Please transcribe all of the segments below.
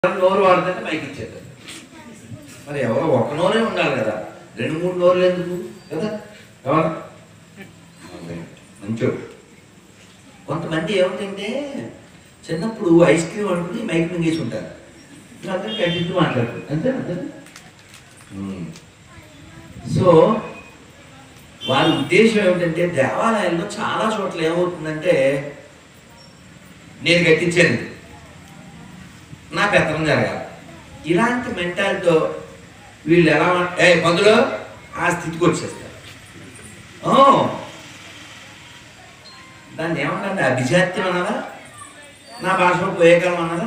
నోరు వాడుతుంటే మైక్ ఇచ్చేది మరి ఎవరో ఒక నోరే ఉండాలి కదా రెండు మూడు నోరులు ఎందుకు కదా ఎవరు మంచోడు కొంతమంది ఏమిటంటే చిన్నప్పుడు ఐస్ క్రీమ్ అనుకుని మైక్ మింగేసి ఉంటారు ఇంకా అందరూ కంటిన్యూ మాట్లాడతారు అంతే అంతే ఉమ్. సో వారి ఉద్దేశం ఏమిటంటే దేవాలయాల్లో చాలా చోట్ల ఏమవుతుందంటే నేను కట్టించాను ఇది. నా పెత్తనం జరగాలి ఇలాంటి మెంటాలిటీతో వీళ్ళు ఎలా మా- ఏ పందులో ఆ స్థితికి వచ్చేస్తారు ఓ దాన్ని ఏమన్నా అభిజాత్యం అన్నదా నా భాషలో పోయేకాలం అన్నదా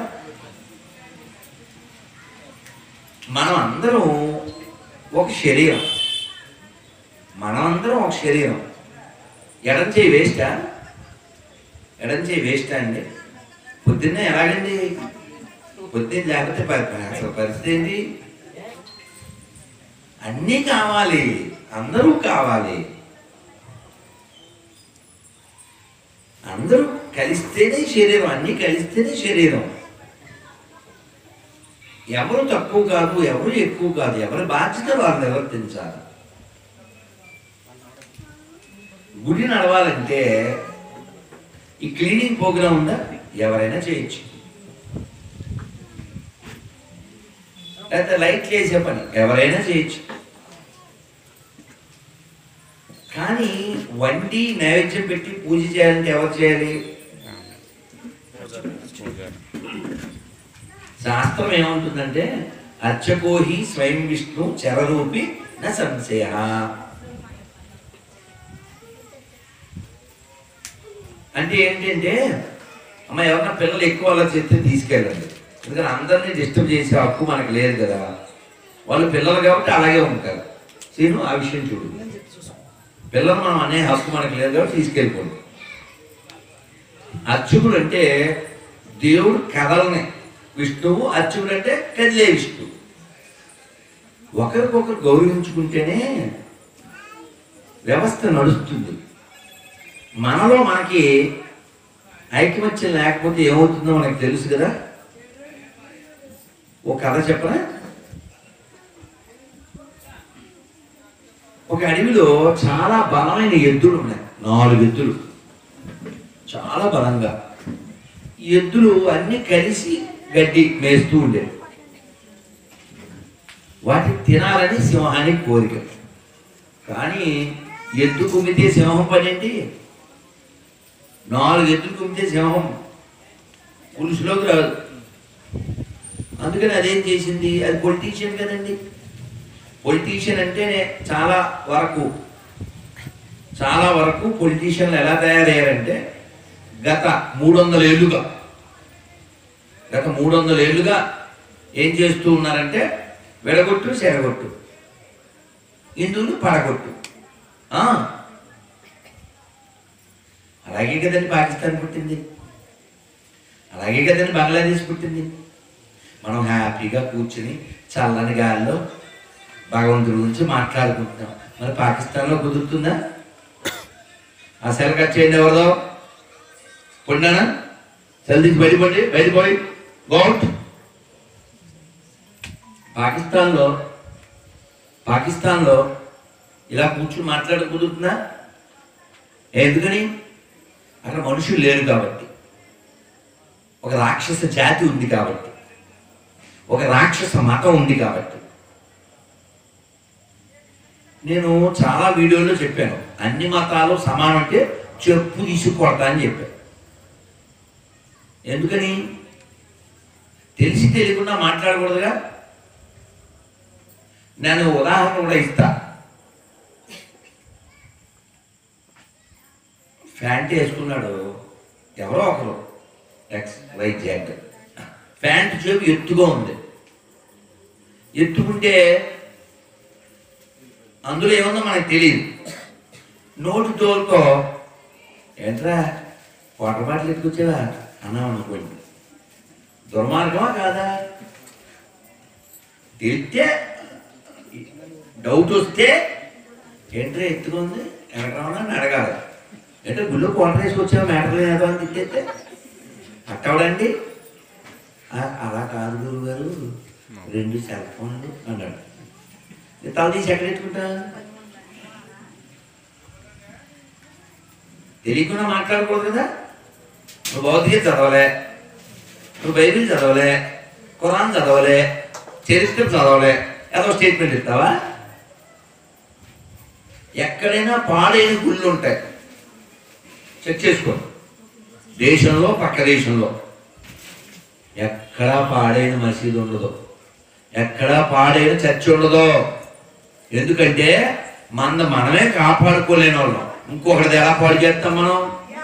మనం అందరం ఒక శరీరం మనం అందరం ఒక శరీరం ఎడం చేయి వేస్టా ఎడం చేయి వేస్టా అండి పొద్దున్నే ఎలాగండి పొద్దున్న లేకపోతే పరి- అసలు పరిస్థితి ఏంటి అన్నీ కావాలి అందరూ కావాలి అందరూ కలిస్తేనే శరీరం అన్నీ కలిస్తేనే శరీరం ఎవరు తక్కువ కాదు ఎవరు ఎక్కువ కాదు ఎవరి బాధ్యత వాళ్ళు నిర్వర్తించాలి గుడి నడవాలంటే ఈ క్లీనింగ్ ప్రోగ్రామ్ ఉందా ఎవరైనా చేయొచ్చు లేకపోతే లైట్ వేసే పని ఎవరైనా చేయొచ్చు కానీ వండి నైవేద్యం పెట్టి పూజ చేయాలంటే ఎవరు చేయాలి శాస్త్రం ఏమంటుందంటే అర్చకోహి స్వయం విష్ణు చరరూపి న సంశయ అంటే ఏంటంటే అమ్మ ఎవరన్నా పిల్లలు ఎక్కువ అలా చేస్తే తీసుకెళ్ళండి ఎందుకంటే అందరినీ డిస్టర్బ్ చేసే హక్కు మనకు లేదు కదా వాళ్ళు పిల్లలు కాబట్టి అలాగే ఉంటారు సీను ఆ విషయం చూడు పిల్లలు మనం అనే హక్కు మనకు లేదు కాబట్టి తీసుకెళ్ళిపోండి అర్చకుడు అంటే దేవుడు కథల్ని విష్ణువు అర్చకుడు అంటే కదిలే విష్ణువు ఒకరికొకరు గౌరవించుకుంటేనే వ్యవస్థ నడుస్తుంది మనలో మనకి ఐకమత్యం లేకపోతే ఏమవుతుందో మనకు తెలుసు కదా ఓ కథ చెప్పరా ఒక అడవిలో చాలా బలమైన ఎద్దులు ఉన్నాయి నాలుగు ఎద్దులు చాలా బలంగా ఈ ఎద్దులు అన్ని కలిసి గడ్డి మేస్తూ ఉండేవి వాటిని తినాలని సింహానికి కోరిక కానీ ఎద్దు కుమ్మితే సింహం పని ఏంటి నాలుగు ఎద్దులు కుమ్మితే సింహం పులుసులోకి రాదు అందుకని అదేం చేసింది అది పొలిటీషియన్ కదండి పొలిటీషియన్ అంటేనే చాలా వరకు చాలా వరకు పొలిటీషియన్లు ఎలా తయారయ్యారంటే గత మూడు వందల ఏళ్ళుగా గత మూడు వందల ఏళ్ళుగా ఏం చేస్తూ ఉన్నారంటే విడగొట్టు చెరగొట్టు హిందువులు పడగొట్టు ఆ. అలాగే కదండి పాకిస్తాన్ పుట్టింది అలాగే కదండి బంగ్లాదేశ్ పుట్టింది మనం హ్యాపీగా కూర్చుని చల్లని గాలిలో భగవంతుడి గురించి మాట్లాడుకుంటున్నాం మరి పాకిస్తాన్లో కుదురుతుందా ఆ సెల్ కట్ చేయండి ఎవరిదో పొండానా సెల్ తీసి బయటపడి బయటపోయి గౌట్ పాకిస్తాన్లో పాకిస్తాన్లో ఇలా కూర్చుని మాట్లాడ కుదురుతుందా ఎందుకని అక్కడ మనుషులు లేరు కాబట్టి ఒక రాక్షస జాతి ఉంది కాబట్టి ఒక రాక్షస మతం ఉంది కాబట్టి నేను చాలా వీడియోలో చెప్పాను అన్ని మతాలు సమానం అంటే చెప్పు తీసుకొడతా అని చెప్పాను ఎందుకని తెలిసి తెలియకుండా మాట్లాడకూడదుగా నేను ఉదాహరణ కూడా ఇస్తా ప్యాంట్ వేసుకున్నాడు ఎవరో ఒకరు ఎక్స్ వై జెడ్ ప్యాంట్ చేపు ఎత్తుగా ఉంది ఎత్తుకుంటే అందులో ఏముందో మనకు తెలియదు నోటి తోలుకో ఏంట్రా వాటర్ బాటిల్ ఎత్తుకొచ్చావా అన్నాం అనుకోండి దుర్మార్గమా కాదా తెలిస్తే డౌట్ వస్తే ఏంట్రా ఎత్తుకుంది ఎక్కడ అని అడగాలి అంటే గుళ్ళో వాటర్ వేసుకొచ్చావా మ్యాటర్ లేదా అని తిట్టేస్తే అట్టవడండి "ఆ, అలా కాదు గురువు గారు రెండు సెల్ ఫోన్లు అన్నాడు "ఈ తల తీసి ఎక్కడ ఎత్తుకుంటా తెలియకుండా మాట్లాడకూడదు కదా నువ్వు భౌతికత చదవలే నువ్వు బైబిల్ చదవలే ఖురాన్ చదవలే చరిత్ర చదవలే ఏదో స్టేట్మెంట్ ఇస్తావా ఎక్కడైనా పాడైన గుళ్ళు ఉంటాయి చెక్ చేసుకో దేశంలో పక్క దేశంలో ఎక్కడా పాడైన మసీదు ఉండదు ఎక్కడా పాడైన చర్చ్ ఉండదు ఎందుకంటే మన మనమే కాపాడుకోలేని వాళ్ళం ఇంకొకటిది ఎలా పాడు చేస్తాం మనం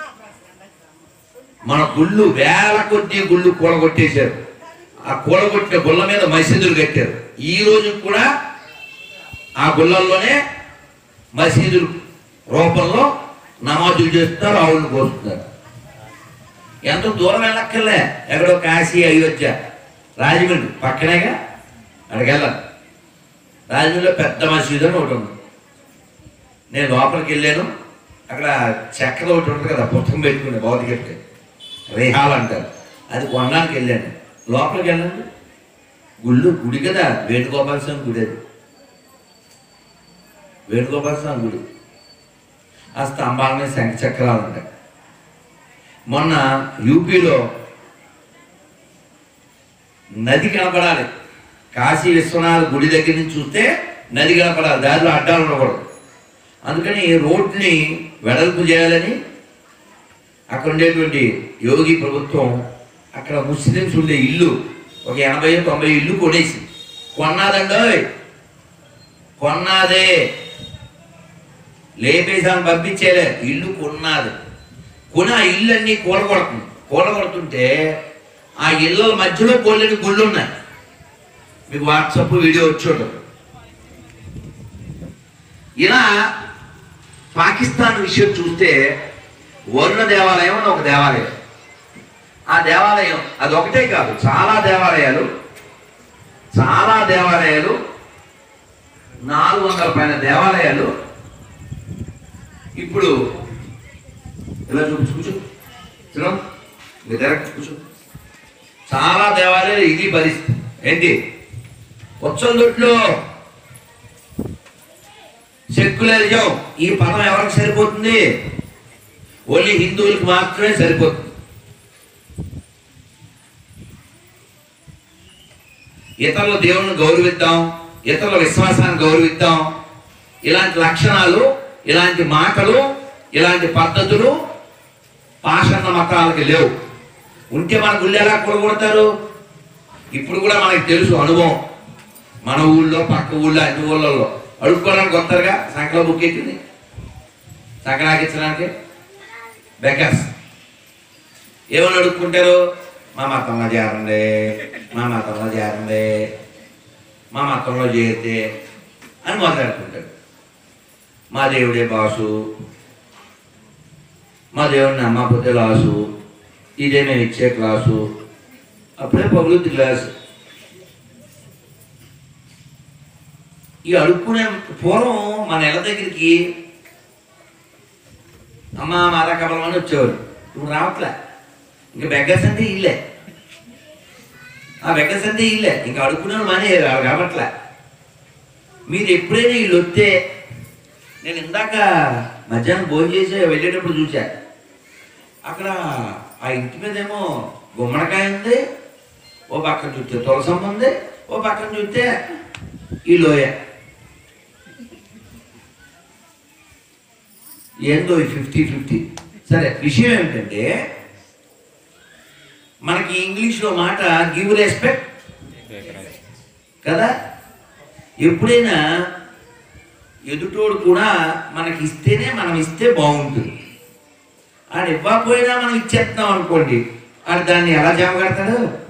మన గుళ్ళు వేల కొద్ది గుళ్ళు కూలగొట్టేశారు ఆ కూలగొట్టిన గుళ్ళ మీద మసీదులు కట్టారు ఈ రోజు కూడా ఆ గుళ్ళల్లోనే మసీదులు రూపంలో నమాజులు చేస్తున్నారు ఆవులు కోస్తున్నారు ఎంత దూరం వెళ్ళక్కర్లే ఎక్కడో కాశీ అయోధ్య రాజమండ్రి పక్కనేగా అక్కడికి వెళ్ళాలి రాజమండ్రిలో పెద్ద మసీదు అని ఒకటి ఉంది నేను లోపలికి వెళ్ళాను అక్కడ చక్కెర ఒకటి ఉంటుంది కదా పుస్తకం పెట్టుకునే భౌతికట్టే రేహాల్ అంటారు అది కొనడానికి వెళ్ళాను లోపలికి వెళ్ళండి గుళ్ళు గుడి కదా వేణుగోపాల స్వామి గుడి అది వేణుగోపాల స్వామి గుడి ఆ స్తంభాల మీద శంఖ చక్రాలు ఉంటాయి మొన్న యూపీలో నది కనపడాలి కాశీ విశ్వనాథ్ గుడి దగ్గర నుంచి చూస్తే నది కనపడాలి దారిలో అడ్డాలు ఉండకూడదు అందుకని రోడ్ని వెడల్పు చేయాలని అక్కడ ఉండేటువంటి యోగి ప్రభుత్వం అక్కడ ముస్లిమ్స్ ఉండే ఇల్లు ఒక ఎనభై తొంభై ఇల్లు కొనేసి కొన్నాదండోయ్ కొన్నాదే లేపేసాను పంపించేలే ఇల్లు కొన్నాది కొని ఆ ఇల్లు అన్నీ కూలగొడుతుంది కూలగొడుతుంటే ఆ ఇళ్ళ మధ్యలో కోళ్ళని గుళ్ళు ఉన్నాయి మీకు వాట్సాప్ వీడియో వచ్చి ఇలా పాకిస్తాన్ విషయం చూస్తే వరుణ దేవాలయం అని ఒక దేవాలయం ఆ దేవాలయం అది ఒకటే కాదు చాలా దేవాలయాలు చాలా దేవాలయాలు నాలుగు వందల పైన దేవాలయాలు ఇప్పుడు ఇలా చూపించు కూర్చో చూడం మీ డైరెక్ట్ కూర్చో చాలా దేవాలయాలు ఇది పరిస్థితి ఏంటి ఉత్సవం దొడ్లో సెక్యులరిజం ఈ పదం ఎవరికి సరిపోతుంది ఓన్లీ హిందువులకు మాత్రమే సరిపోతుంది ఇతరుల దేవుణ్ణి గౌరవిద్దాం ఇతరుల విశ్వాసాన్ని గౌరవిద్దాం ఇలాంటి లక్షణాలు ఇలాంటి మాటలు ఇలాంటి పద్ధతులు పాషణ మతాలకి లేవు ఉంటే మన గుళ్ళు ఎలా కూడగొడతారు ఇప్పుడు కూడా మనకి తెలుసు అనుభవం మన ఊళ్ళో పక్క ఊళ్ళో అన్ని ఊళ్ళల్లో అడుక్కోవడానికి వస్తారుగా సంకల బుక్ ఎక్కింది సంకరాకించడానికి బెకర్స్ ఏమని అడుక్కుంటారు మా మతంలో చేరండి మా మతంలో చేరండి మా మతంలో చేరితే అని మాట్లాడుకుంటాడు మా దేవుడే బాసు మా దేవుడిని నమ్మకపోతే లాసు ఇదే మేము ఇచ్చే క్లాసు అప్పుడే పగులుద్ది క్లాసు ఈ అడుక్కునే పూర్వం మన ఇళ్ళ దగ్గరికి అమ్మ మారా కబలం అని వచ్చేవారు ఇప్పుడు రావట్లే ఇంకా బెగ్గర్స్ అంటే ఇల్లే ఆ బెగ్గర్స్ అంటే ఇల్లే ఇంకా అడుక్కునే మనీ కాబట్లే మీరు ఎప్పుడైనా వీళ్ళు వస్తే నేను ఇందాక మధ్యాహ్నం భోజనం చేసి వెళ్ళేటప్పుడు చూసా అక్కడ ఆ ఇంటి మీద ఏమో గుమ్మడికాయ ఉంది ఓ పక్కన చూస్తే తులసమ్మ ఉంది ఓ పక్కన చూస్తే ఈ లోయ ఏందో ఫిఫ్టీ ఫిఫ్టీ సరే విషయం ఏమిటంటే మనకి ఇంగ్లీష్లో మాట గివ్ రెస్పెక్ట్ కదా ఎప్పుడైనా ఎదుటోడు కూడా మనకి ఇస్తేనే మనం ఇస్తే బాగుంటుంది ఆడు ఇవ్వకపోయినా మనం ఇచ్చేస్తున్నాం అనుకోండి ఆడు దాన్ని ఎలా జమ కడతాడు